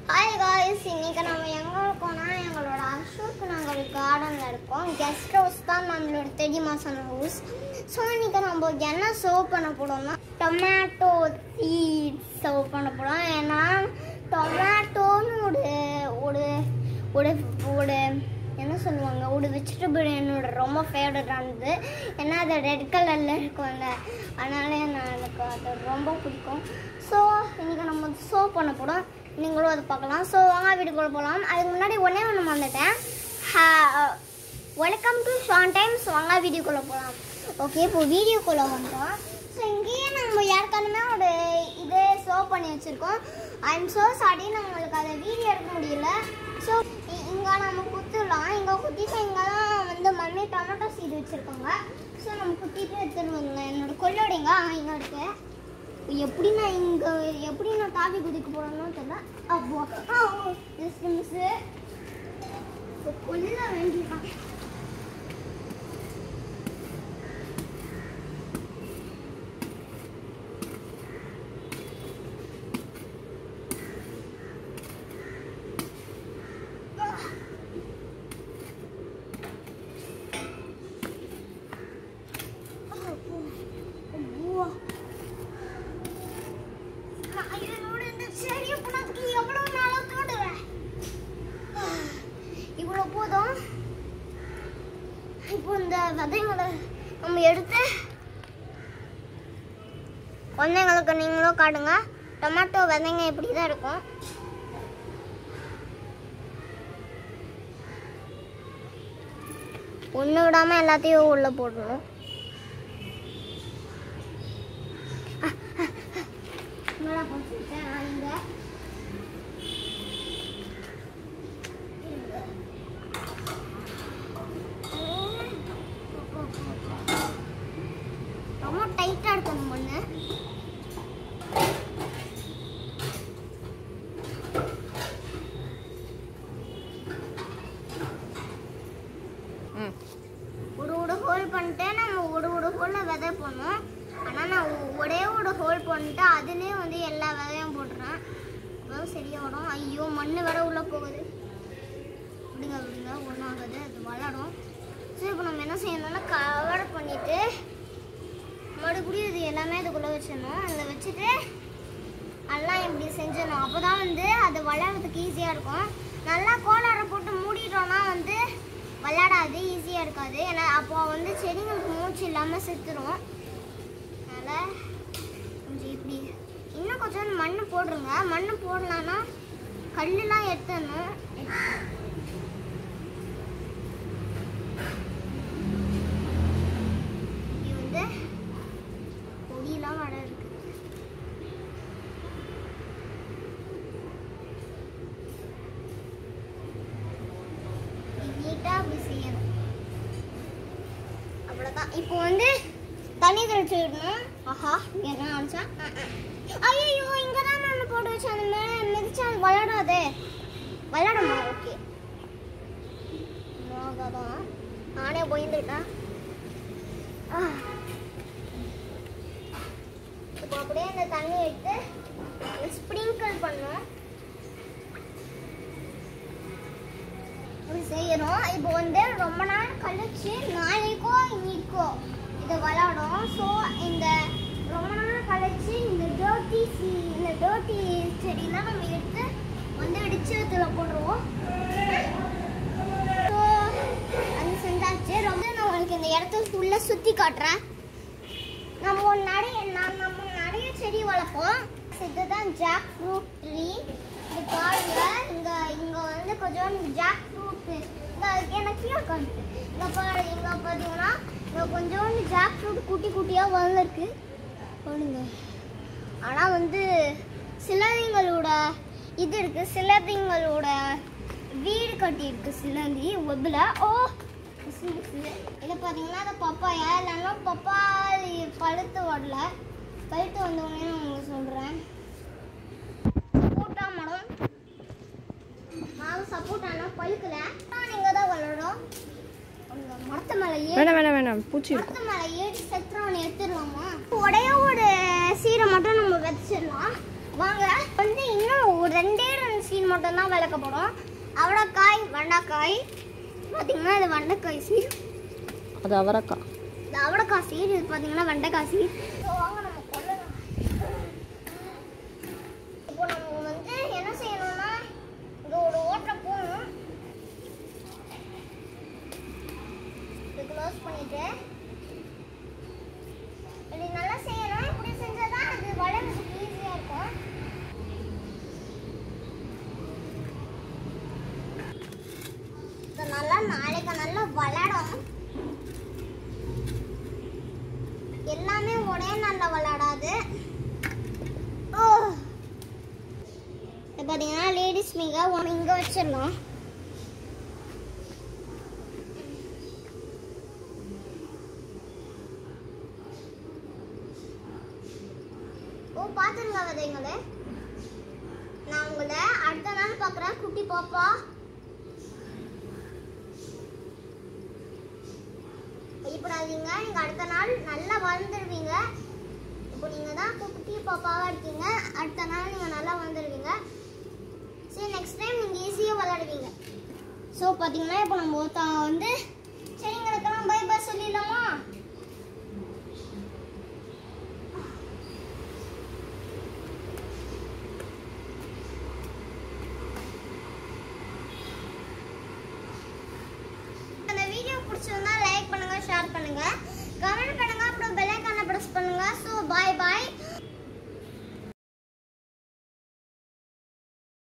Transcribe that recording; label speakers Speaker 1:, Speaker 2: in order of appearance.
Speaker 1: Hi guys இன்னைக்கு நம்ம எங்க இருக்கோம்னா எங்களோட அசோக் நகர் கார்டன்ல இருக்கோம் கெஸ்ட் ஹவுஸ் தான் நம்மளோட தெரியுமா சொன்ன ஹவுஸ் ஸோ இன்னைக்கு நம்ம என்ன சர்வ் பண்ண போறோம்னா டொமேட்டோ சீட்ஸ் சர்வ் பண்ண போறோம் ஏன்னா டொமேட்டோன்னு ஒரு ஒரு ஒரு ஒரு என்ன சொல்லுவாங்க ஒரு வெஜிடபிள் என்னோட ரொம்ப ஃபேவரட்டானது ஏன்னா அது ரெட் கலரில் இருக்கும்ல அதனால நான் எனக்கு அது ரொம்ப பிடிக்கும் ஸோ இன்றைக்கி நம்ம ஷோ பண்ண போகிறோம் நீங்களும் அதை பார்க்கலாம் ஸோ வாங்க வீட்டுக்குள்ள போகலாம் அதுக்கு முன்னாடி ஒன்றே ஒன்று வந்துட்டேன் வெல்கம் டு ஷான் டைம்ஸ் வாங்க வீடியோக்குள்ளே போகலாம் ஓகே இப்போ வீடியோக்குள்ளே வந்துட்டோம் ஸோ இங்கேயே நம்ம யாருக்கானுமே ஒரு இது ஷோ பண்ணி வச்சுருக்கோம் ஐ எம் ஸோ சாரி நம்மளுக்கு அதை வீடியோ எடுக்க முடியல ஸோ இங்கே நம்ம குத்துடலாம் இங்கே குத்திட்டு இங்கே தான் வந்து மம்மி டொமேட்டோ சீடு வச்சுருக்காங்க ஸோ நம்ம குத்திட்டு எடுத்துகிட்டு வந்துடலாம் என்னோட கொள்ளோடைங்க இங்கே இருக்கு எப்படி நான் இங்கே எப்படி நான் தாவி குதிக்க போகிறேன்னு தெரியல அப்போ ஜஸ்ட் மிஸ்ஸு கொல்ல வேண்டியதான் நான் என்னோட இந்த செடியை போனதுக்கு எவ்வளவு நாளா தோண்டுவேன் இவ்வளோ போதும் இப்போ இந்த விதைங்களை நம்ம எடுத்து குழந்தைங்களுக்கு நீங்களும் காட்டுங்க டொமேட்டோ விதைங்க இப்படி தான் இருக்கும் ஒன்று விடாமல் எல்லாத்தையும் உள்ளே போடணும் மேலே போட்டுட்டேன் நான் இங்கே ரொம்ப டைட்டாக இருக்கணும் பொண்ணு ஒரு ஒரு ஹோல் பண்ணிட்டு நம்ம ஒரு ஒரு ஹோலில் விதை போடணும் ஆனால் நான் ஒ- ஒரே ஒரு ஹோல் பண்ணிட்டு அதுலேயே வந்து எல்லா விதையும் போட்டுறேன் அதாவது சரியாக வரும் ஐயோ மண் வேற உள்ளே போகுது விடுங்க விடுங்க ஒன்றும் ஆகாது அது வளரும் சரி இப்போ நம்ம என்ன செய்யணும்னா கவர் பண்ணிவிட்டு மறுபடியும் இது எல்லாமே அதுக்குள்ளே வச்சிடணும் அதில் வச்சுட்டு எல்லாம் இப்படி செஞ்சிடணும் அப்போ தான் வந்து அது வளர்கிறதுக்கு ஈஸியாக இருக்கும் நல்லா கோலாரை போட்டு மூடிட்டோம்னா வந்து விளையாடாது ஈஸியாக இருக்காது ஏன்னா அப்போ வந்து செடிங்களுக்கு மூச்சு இல்லாமல் செத்துரும் அதனால் கொஞ்சம் இப்படி இன்னும் கொஞ்சம் மண் போடுங்க மண் போடலான்னா கல்லுலாம் எடுத்துடணும் இது வந்து கொடியெல்லாம் வர இருக்கு நீட்டாக அப்படி செய்யணும் அவ்வளோதான் இப்போ வந்து தண்ணி தெளிச்சு விடணும் ஆஹா என்ன நினச்சா ஐயோ இங்கே தான் நான் போட்டு வச்சேன் அந்த மேலே மிதிச்சா அது விளையாடாதே விளையாடுமா ஓகே தான் நானே போயிருந்துட்டேன் இப்போ அப்படியே இந்த தண்ணி எடுத்து ஸ்ப்ரிங்கிள் பண்ணணும் அப்படி செய்யணும் இப்போ வந்து ரொம்ப நாள் கழிச்சு நாளைக்கோ இன்னைக்கோ இது விளாடும் ஸோ இந்த ரொம்ப நாள் கழிச்சு இந்த டோட்டி சி இந்த டோட்டி செடியெல்லாம் நம்ம எடுத்து வந்து இடிச்சத்தில் போடுறோம் ஸோ அது செஞ்சாச்சு ரொம்ப நான் உங்களுக்கு இந்த இடத்த ஃபுல்லாக சுற்றி காட்டுறேன் நம்ம ஒரு நிறைய நான் நம்ம நிறைய செடி வளர்ப்போம் இதுதான் ஜாக் ஃப்ரூட் ட்ரீ இது பாருங்க இங்க இங்க வந்து கொஞ்சம் ஜாக் ஃப்ரூட் இங்க எனக்கு கீழே காணுது இங்க பாரு இங்க பார்த்தீங்கன்னா இங்க கொஞ்சோண்டு ஜாக் ஃப்ரூட் குட்டி குட்டியா வளர்ந்துருக்கு பாருங்க ஆனா வந்து சிலந்திங்களோட இது இருக்கு சிலந்திங்களோட வீடு கட்டி இருக்கு சிலந்தி வெப்பில் ஓ பிசு பிசு. இது பார்த்தீங்கன்னா அது பப்பாயா இல்லைன்னா பப்பாளி பழுத்து வரல பழுத்து வந்தோடனே நான் உங்களுக்கு சொல்கிறேன் சப்போட்டா மரம் நான் சப்போட்டானா பழுக்கல நீங்கள் தான் வளரும் அந்த மரத்து மேலே ஏறி
Speaker 2: வேணாம் வேணாம் வேணாம் பூச்சி இருக்கும்
Speaker 1: மரத்து மேலே ஏறி செத்துறவனை எடுத்துடலாமா ஒரே ஒரு சீரை மட்டும் நம்ம வச்சிடலாம் வாங்க வந்து இன்னும் ஒரு ரெண்டே ரெண்டு சீன் மட்டும் தான் விளக்கப்படும் அவரைக்காய் வெண்டைக்காய் பார்த்தீங்கன்னா இது வெண்டைக்காய் சீர்
Speaker 2: அது அவரைக்காய்
Speaker 1: இந்த அவரைக்காய் சீர் இது பார்த்தீங்கன்னா வெண்டைக்காய் சீர் ஸோ வாங்க நம்ம கொள்ளலாம் இப்போ நம்ம வந்து என்ன செய்யணும்னா இங்க ஒரு ஓட்டை போகணும் இது க்ளோஸ் பண்ணிட்டு இது நல்லா செய்யணும் இப்படி செஞ்சாதான் அது வளர்றதுக்கு ஈஸியாக இருக்கும் இது நல்லா நாளைக்கு நல்லா வளரும் எல்லாமே ஒரே நாள்ல விளையாடாது ஓ இது பார்த்தீங்கன்னா லேடிஸ் மிக ஒன்று இங்கே வச்சிடலாம் ஓ பார்த்துருங்க விதைங்களே நான் உங்களை அடுத்த நாள் பார்க்குறேன் குட்டி பாப்பா பயப்படாதீங்க நீங்கள் அடுத்த நாள் நல்லா வளர்ந்துருவீங்க இப்போ நீங்கள் தான் குட்டி பாப்பாவாக இருக்கீங்க அடுத்த நாள் நீங்கள் நல்லா வளர்ந்துருவீங்க சரி நெக்ஸ்ட் டைம் நீங்கள் ஈஸியாக விளையாடுவீங்க ஸோ பார்த்தீங்கன்னா இப்போ நம்ம ஒருத்தவங்க வந்து சரிங்களுக்கெல்லாம் பை பை சொல்லிடலாமா